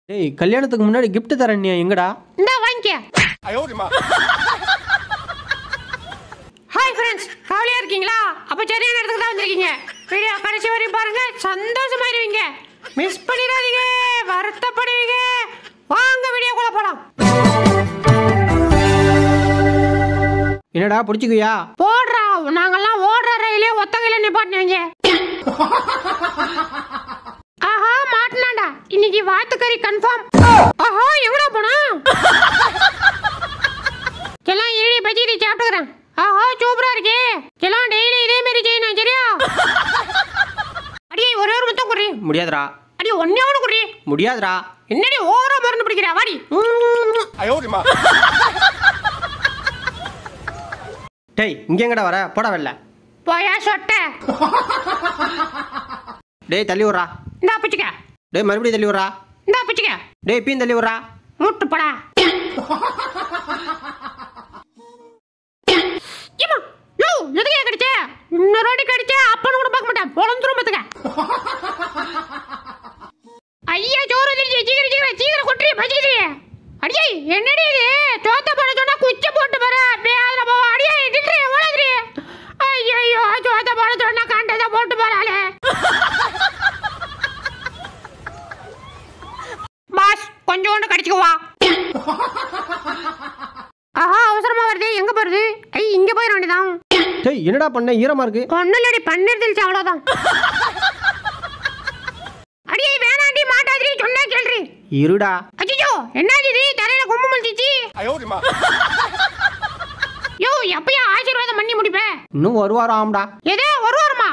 டேய் கல்யாணத்துக்கு முன்னாடி gift தரேன் நீ எங்கடா இந்தா வாங்கிக்க ஹாய் ஃப்ரெண்ட்ஸ் கவலையா இருக்கீங்களா அப்ப சரியான இடத்துக்கு தான் வந்திருக்கீங்க வீடியோ கடைசி வரையும் பாருங்க சந்தோஷமாயிருவீங்க மிஸ் பண்ணிடாதீங்க வருத்தப்படுவீங்க வாங்க வீடியோக்குள்ள போலாம் என்னடா பிடிச்சிக்குயா போடுறா நாங்கெல்லாம் ஓடுற ரயிலே ஒத்தகையில நிப்பாட்டினவங்க ஆஹா மாட்டினாண்டா இன்னைக்கு வாத்துக்கறி கன்ஃபார்ம் ஆஹா எங்கடா போனா எல்லாம் இருடி பஜ்ஜி சாப்பிட்டுக்கிறேன் ஆஹா சூப்பரா இருக்கே எல்லாம் டெய்லி இதே மாதிரி செய்யணும் சரியா அடியே ஒரே ஒரு முத்தம் குடி முடியாதுடா அடி ஒன்னே ஒன்று குடி முடியாதுடா என்னடி ஓவரா மருந்து பிடிக்கிற வாடி டேய் இங்க எங்கடா வர போடா வெளில போயா சொட்ட டேய் தள்ளி விட்றா இந்தா பிச்சுக்க டேய் மறுபடியும் தள்ளி விட்றா இந்தா பிச்சுக்க டேய் இப்பயும் தள்ளி விட்றா மூட்டு படா ஏம்மா, யோ, எதுக்கு ஏன் கடிச்ச? இன்னொரு வாட்டி கடிச்ச, அப்பன்னு கூட பார்க்க மாட்டேன். பொளந்துரும் பாத்துக்க. ஐயா, சோறு வந்துருச்சு. சீக்கிரம், சீக்கிரம், சீக்கிரம் கொட்டுறி, பசிக்குது. அடியே, என்னடி இது? சோத்தை போட சொன்னா குச்சி போட்டு பாரு. அப்படியே அதுல போ. அடியே, நில்றி, ஓடாதீரி. ஐயையோ, சோத்தை போட சொன்னா கண்டதை போட்டு பாராளே. பாஸ் கொஞ்சோண்டு கடிச்சுக்குவா ஆஹா அவசரமா வருது எங்க போறது ஐ இங்க போயிட வேண்டியதான் டேய் என்னடா பண்ண ஈரமா இருக்கு ஒன்னும் இல்லடி பன்னீர் தெளிச்சு அவ்வளவுதான் அடியே வேணாண்டி மாட்டாதிரி சொன்னா கேள்றி இருடா அச்சோ என்னாச்சு இது தலையில கொம்பு முழிச்சிச்சு யோ எப்பயா ஆசீர்வாதம் பண்ணி முடிப்ப இன்னும் ஒரு வாரம் ஆகும்டா எதே ஒரு வாரமா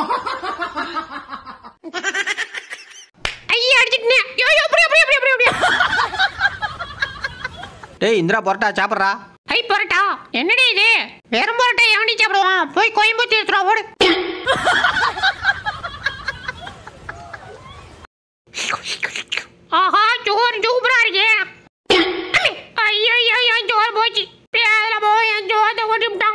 ஐயா அடிச்சிட்டேன் யோ யோ அப்படி அப்படி அப்படி அப்படி அப்படி டேய் இந்திரா பரோட்டா சாப்பிட்றா ஐ பரோட்டா என்னடி இது வெறும் பரோட்டா எவனி சாப்பிடுவான் போய் கோயம்புத்தூர் எடுத்துடா ஓடு ஆஹா சோறு சூப்பரா இருக்கே அம்மி, ஐயோ ஐயோ என் சோறு போச்சு பேதல போய் என் சோத்தை கொட்டி விட்டான்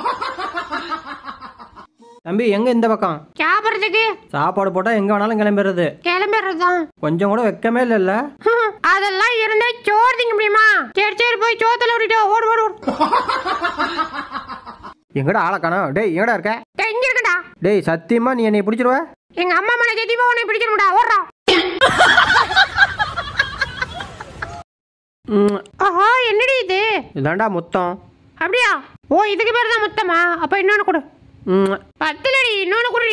தம்பி எங்க இந்த பக்கம் சாப்பிட்றதுக்கு சாப்பாடு போட்டா எங்க வேணாலும் கிளம்பிடுறது கிளம்பிடுறது தான் கொஞ்சம் கூட வெக்கமே இல்லைல்ல அதெல்லாம் இருந்தா சோறு திங்க முடியுமா சரி சரி போய் சோத்துல விட்டுட்டு ஓடு ஓடு ஓடு எங்கடா ஆளை காணோம் டேய் எங்கடா இருக்க டேய், இங்க இருக்கடா டேய் சத்தியமா நீ என்னை பிடிச்சிருவ எங்க அம்மா மேல சத்தியமா உன்னை பிடிச்சிருமுடா ஓடுறா ம், ஆஹா என்னடி இது இதாண்டா முத்தம் அப்படியா ஓ இதுக்கு பேர் தான் மொத்தமா அப்ப இன்னொன்னு கொடு ம், பத்துலடி இன்னொன்னு குடி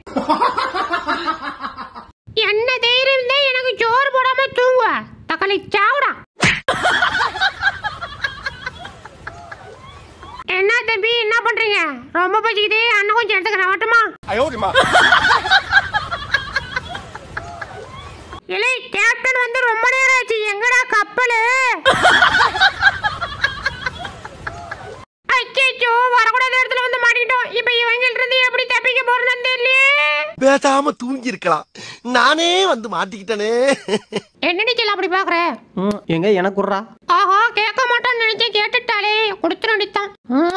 என்ன தைரியம் தான் எனக்கு சோறு போடாம தூங்குவ தக்காளி சாவுடா என்ன தம்பி என்ன பண்றீங்க ரொம்ப பசிக்குது அண்ணன் கொஞ்சம் எடுத்துக்கிறேன் வரட்டுமா இல்லை கேப்டன் வந்து ரொம்ப நேரம் ஆச்சு எங்கடா கப்பலு அச்சோ வரக்கூடாத இடத்துல வந்து மாட்டிக்கிட்டோம் இப்ப இவங்கள்ட்ட இருந்து எப்படி தப்பிக்க போறோம்னு தெரியலையே பேசாம தூங்கி இருக்கலாம் நானே வந்து மாட்டிக்கிட்டனே என்னடி செல்ல அப்படி பாக்குற ம், எங்க எனக்கு விட்றா ஆஹா கேட்க மாட்டான்னு நினைச்சேன் கேட்டுட்டாலே கொடுத்துட வேண்டியதான்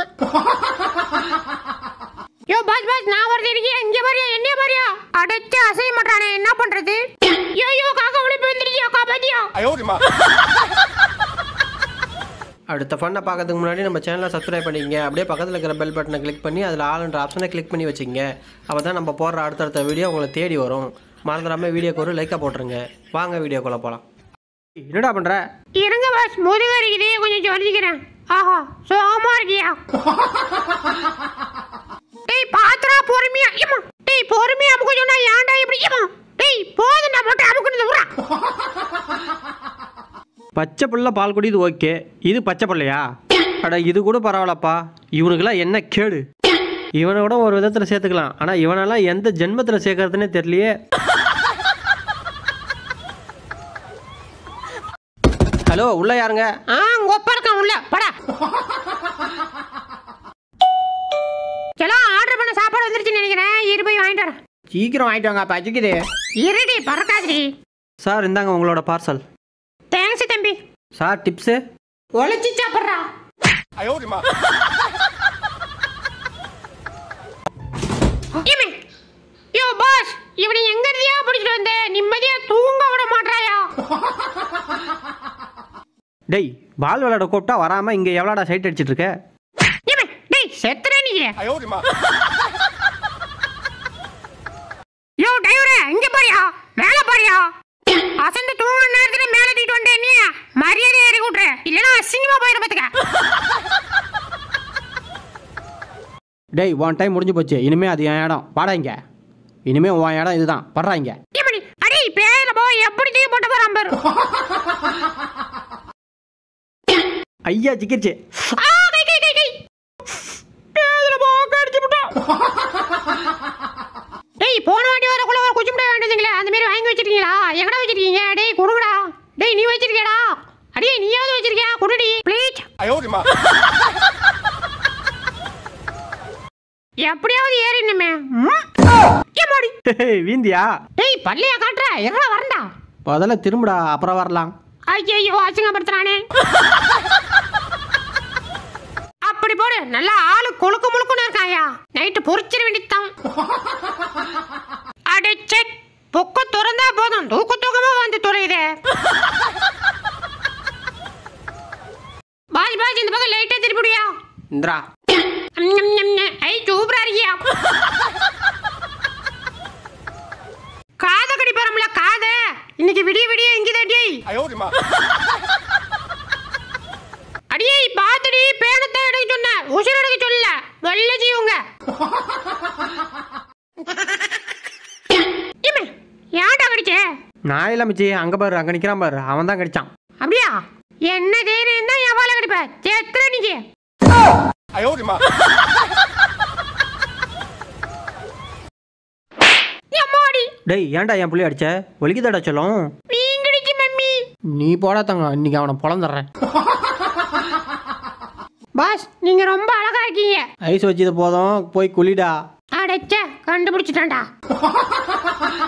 யோ பாஸ் பாஸ் நான் வருது இருக்கேன் இங்க பாரியா என்ன பாரியா அடைச்சு அசைய மாட்டானே என்ன பண்றது யோ யோ காக்கா விழிப்பு வந்துருச்சியா காப்பாத்தியா அடுத்த ஃபன்னை பார்க்கறதுக்கு முன்னாடி நம்ம சேனலை சப்ஸ்கிரைப் பண்ணிக்கங்க அப்படியே பக்கத்தில் இருக்கிற பெல் பட்டனை கிளிக் பண்ணி அதில் ஆளுன்ற ஆப்ஷனை கிளிக் பண்ணி வச்சுங்க அப்போ தான் நம்ம போடுற அடுத்தடுத்த வீடியோ உங்களை தேடி வரும் மறந்துடாமல் வீடியோக்கு ஒரு லைக்காக போட்டுருங்க வாங்க வீடியோக்குள்ளே போகலாம் என்னடா பண்ணுற இருங்க பாஸ் முதுகு அடிக்குது கொஞ்சம் சொல்லிக்கிறேன் ஆஹா சோகமா இருக்கியா டேய் பாத்துறா பொறுமையா ஏமா டேய் பொறுமையா அமுக்க சொன்னா ஏன்டா இப்படி ஏமா டேய் போதும்டா மட்டும் அமுக்குனது ஊரா பச்சை புல்ல பால் குடிது ஓகே இது பச்சை பிள்ளையா அட இது கூட பரவாயில்லப்பா இவனுக்கெல்லாம் என்ன கேடு இவனை கூட ஒரு விதத்தில் சேர்த்துக்கலாம் ஆனால் இவனெல்லாம் எந்த ஜென்மத்தில் சேர்க்கறதுனே தெரியலையே ஹலோ உள்ள யாருங்க ஆ உங்க ஒப்பா இருக்கான் உள்ள படா எல்லாம் ஆர்டர் பண்ண சாப்பாடு வந்துருச்சுன்னு நினைக்கிறேன் இரு போய் வாங்கிட்டு வரேன் சீக்கிரம் வாங்கிட்டு வாங்க பச்சிக்குது இருடி பறக்காதடி சார் இந்தாங்க உங்களோட பார்சல் தேங்க்ஸ் தம்பி சார் டிப்ஸு ஒளிச்சு சாப்பிட்றா இமே யோ பாஸ் இவனை எங்க இருந்தியா பிடிச்சிட்டு வந்த நிம்மதியா தூங்க விட மாட்டாயா டேய் பால் விளையாட கூப்பிட்டா வராமல் இங்கே எவ்வளோடா சைட் அடிச்சிட்டு இருக்க ஏம்மா, டேய் செத்துற நீ யோ டிரைவரே இங்க பாரியா மேல பாரியா அசந்து தூங்குற நேரத்துல மேல தூக்கிட்டு வந்தேன் நீ மரியாதை ஏறி விட்டுரு இல்லைன்னா அசிங்கமா போயிடும் பாத்துக்க டேய் ஒன் டைம் முடிஞ்சு போச்சு இனிமே அது என் இடம் வாடா இங்க இனிமே உன் இடம் இதுதான் படுறா இங்க ஏமடி அடே பேர போய் எப்படி தூக்கி போட்டு போறான் பாரு ஐயா சிக்கிச்சு ஆ, கை கை கை கை பேதுல போ கடிச்சு விட்டான் டேய் போன வாட்டி வரக்குள்ள ஒரு குச்சி மிட்டாய் வேண்டியதுங்களே அந்த மாதிரி வாங்கி வச்சிருக்கீங்களா எங்கடா வச்சிருக்கீங்க டேய் கொடுங்கடா டேய் நீ வச்சிருக்கியாடா அடே நீயாவது வச்சிருக்கியா குடுடி ப்ளீஸ் எப்படியாவது ஏறினுமே ஏமாடி டேய், வீந்தியா டேய் பல்லையா காட்டுற எறா வரண்டா முதல்ல திரும்புடா அப்புறம் வரலாம் ஐயோ அசிங்கப்படுத்துறானே அப்படி போடு நல்லா ஆளு கொழுக்கு முழுக்குன்னு இருக்காயா நைட்டு பொறிச்சிட வேண்டியதுதான் அடிச்சே பொக்க திறந்தா போதும் தூக்க தூக்கமா வந்து துறையுதே பாஜ் பாஜ் இந்த பக்கம் லைட்டா திருப்பிடியா இந்திரா ஐ சூப்பரா இருக்கியா காத கடி போறோம்ல காத இன்னைக்கு விடிய விடிய இங்கதான் டேய் அடியே பாத்துடி பேனத்தை எடுக்க சொன்ன உசுர் எடுக்க சொல்லல வல்ல ஜீவங்க ஏம்மா, ஏன்டா கடிச்சே நான் இல்லை மிச்சி அங்கே பாரு அங்கே நிற்கிறான் பாரு அவன் தான் கடிச்சான் அப்படியா என்ன தைரியம் தான் என் வாழ கடிப்ப செத்துற நீங்க எம்மாடி டேய் ஏன்டா என் புள்ளி அடிச்ச ஒலிக்குதாடா சொல்லும் வீங்கடிச்சு மம்மி நீ போடா தங்க இன்னைக்கு அவனை பொழந்துடுறேன் பாஸ் நீங்க ரொம்ப அழகா இருக்கீங்க ஐஸ் வச்சது போதும் போய் குளிடா அடைச்ச கண்டுபிடிச்சிட்டான்டா